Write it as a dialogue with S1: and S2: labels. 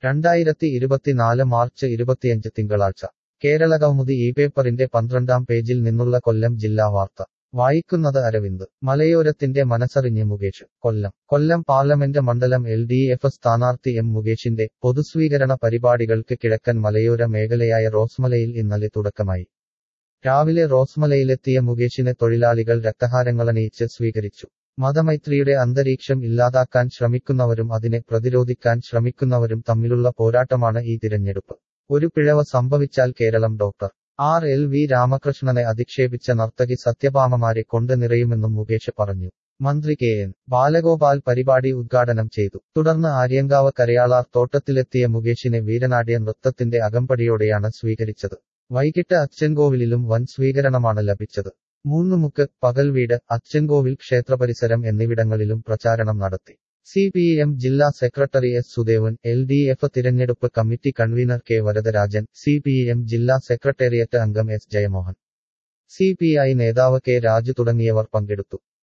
S1: രണ്ടായിരത്തി ഇരുപത്തിനാല് മാർച്ച് ഇരുപത്തിയഞ്ച് തിങ്കളാഴ്ച കേരളകൗമുദി ഈ പേപ്പറിന്റെ പന്ത്രണ്ടാം പേജിൽ നിന്നുള്ള കൊല്ലം ജില്ലാ വാർത്ത വായിക്കുന്നത് അരവിന്ദ് മലയോരത്തിന്റെ മനസ്സറിഞ്ഞ് മുകേഷ് കൊല്ലം കൊല്ലം പാർലമെന്റ് മണ്ഡലം എൽ ഡി എഫ് സ്ഥാനാർത്ഥി എം മുകേഷിന്റെ പൊതുസ്വീകരണ പരിപാടികൾക്ക് കിഴക്കൻ മലയോര മേഖലയായ റോസ്മലയിൽ ഇന്നലെ തുടക്കമായി രാവിലെ റോസ്മലയിലെത്തിയ മുകേഷിനെ തൊഴിലാളികൾ രക്തഹാരങ്ങളണിയിച്ച് സ്വീകരിച്ചു മതമൈത്രിയുടെ അന്തരീക്ഷം ഇല്ലാതാക്കാൻ ശ്രമിക്കുന്നവരും അതിനെ പ്രതിരോധിക്കാൻ ശ്രമിക്കുന്നവരും തമ്മിലുള്ള പോരാട്ടമാണ് ഈ തിരഞ്ഞെടുപ്പ് ഒരു പിഴവ് സംഭവിച്ചാൽ Keralam doctor R L V രാമകൃഷ്ണനെ അധിക്ഷേപിച്ച നർത്തകി സത്യഭാമമാരെ കൊണ്ട് നിറയുമെന്നും മുകേഷ് പറഞ്ഞു മന്ത്രി കെ എൻ ബാലഗോപാൽ പരിപാടി ഉദ്ഘാടനം ചെയ്തു തുടർന്ന് ആര്യങ്കാവ് കരയാളാർ തോട്ടത്തിലെത്തിയ മുകേഷിനെ വീരനാട്യ നൃത്തത്തിന്റെ അകമ്പടിയോടെയാണ് സ്വീകരിച്ചത് വൈകിട്ട് അച്ചൻകോവിലിലും വൻ സ്വീകരണമാണ് ലഭിച്ചത് മൂന്നുമുക്ക് പകൽവീട് അച്ചൻകോവിൽ ക്ഷേത്രപരിസരം എന്നിവിടങ്ങളിലും പ്രചാരണം നടത്തി സി പി എം ജില്ലാ secretary S Sudevan L D F തിരഞ്ഞെടുപ്പ് committee convener K Varadarajan C P M ജില്ലാ സെക്രട്ടേറിയറ്റ് അംഗം S Jayamohan C P I നേതാവ് കെ രാജു തുടങ്ങിയവർ പങ്കെടുത്തു